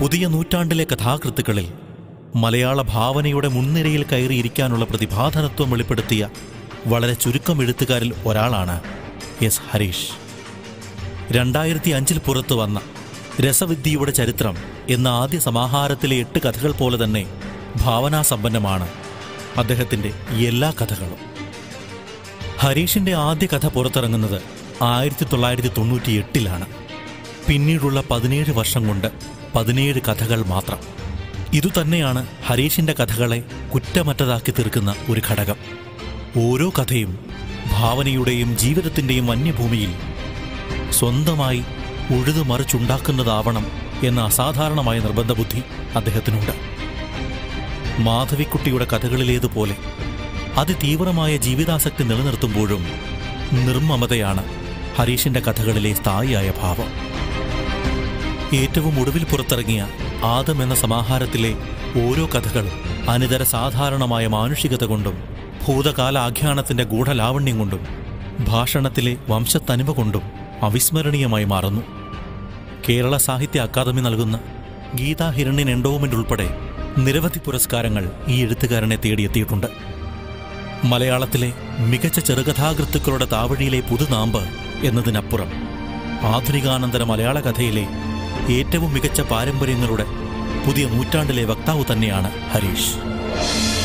പുതിയ നൂറ്റാണ്ടിലെ കഥാകൃത്തുക്കളിൽ മലയാള ഭാവനയുടെ മുൻനിരയിൽ കയറിയിരിക്കാനുള്ള പ്രതിഭാധനത്വം വെളിപ്പെടുത്തിയ വളരെ ചുരുക്കം എഴുത്തുകാരിൽ ഒരാളാണ് എസ് ഹരീഷ് രണ്ടായിരത്തി അഞ്ചിൽ പുറത്തു വന്ന രസവിദ്യയുടെ ചരിത്രം എന്ന ആദ്യ സമാഹാരത്തിലെ എട്ട് കഥകൾ പോലെ തന്നെ ഭാവനാസമ്പന്നമാണ് അദ്ദേഹത്തിന്റെ എല്ലാ കഥകളും ഹരീഷിന്റെ ആദ്യ കഥ പുറത്തിറങ്ങുന്നത് ആയിരത്തി തൊള്ളായിരത്തി തൊണ്ണൂറ്റി എട്ടിലാണ് പിന്നീടുള്ള പതിനേഴ് വർഷം കൊണ്ട് പതിനേഴ് കഥകൾ മാത്രം ഇതുതന്നെയാണ് ഹരീഷിന്റെ കഥകളെ കുറ്റമറ്റതാക്കി തീർക്കുന്ന ഒരു ഘടകം ഓരോ കഥയും ഭാവനയുടെയും ജീവിതത്തിന്റെയും വന്യഭൂമിയിൽ സ്വന്തമായി ഉഴുതു മറിച്ചുണ്ടാക്കുന്നതാവണം എന്ന അസാധാരണമായ നിർബന്ധബുദ്ധി അദ്ദേഹത്തിനുണ്ട് മാധവിക്കുട്ടിയുടെ കഥകളിലേതുപോലെ അതിതീവ്രമായ ജീവിതാസക്തി നിലനിർത്തുമ്പോഴും നിർമ്മമതയാണ് ഹരീഷിന്റെ കഥകളിലെ സ്ഥായിയായ ഭാവം ഏറ്റവും ഒടുവിൽ പുറത്തിറങ്ങിയ ആദം എന്ന സമാഹാരത്തിലെ ഓരോ കഥകളും അനിതര സാധാരണമായ മാനുഷികത കൊണ്ടും ഭൂതകാല ആഖ്യാനത്തിന്റെ ഗൂഢലാവണ്യം കൊണ്ടും ഭാഷണത്തിലെ വംശത്തനിമ കൊണ്ടും അവിസ്മരണീയമായി മാറുന്നു കേരള സാഹിത്യ അക്കാദമി നൽകുന്ന ഗീതാ ഹിരണ്യൻ എൻഡോമെന്റ് ഉൾപ്പെടെ നിരവധി പുരസ്കാരങ്ങൾ ഈ എഴുത്തുകാരനെ തേടിയെത്തിയിട്ടുണ്ട് മലയാളത്തിലെ മികച്ച ചെറുകഥാകൃത്തുക്കളുടെ താവഴിയിലെ പുതുനാമ്പ് എന്നതിനപ്പുറം ആധുനികാനന്തര മലയാള കഥയിലെ ഏറ്റവും മികച്ച പാരമ്പര്യങ്ങളുടെ പുതിയ നൂറ്റാണ്ടിലെ വക്താവ് തന്നെയാണ് ഹരീഷ്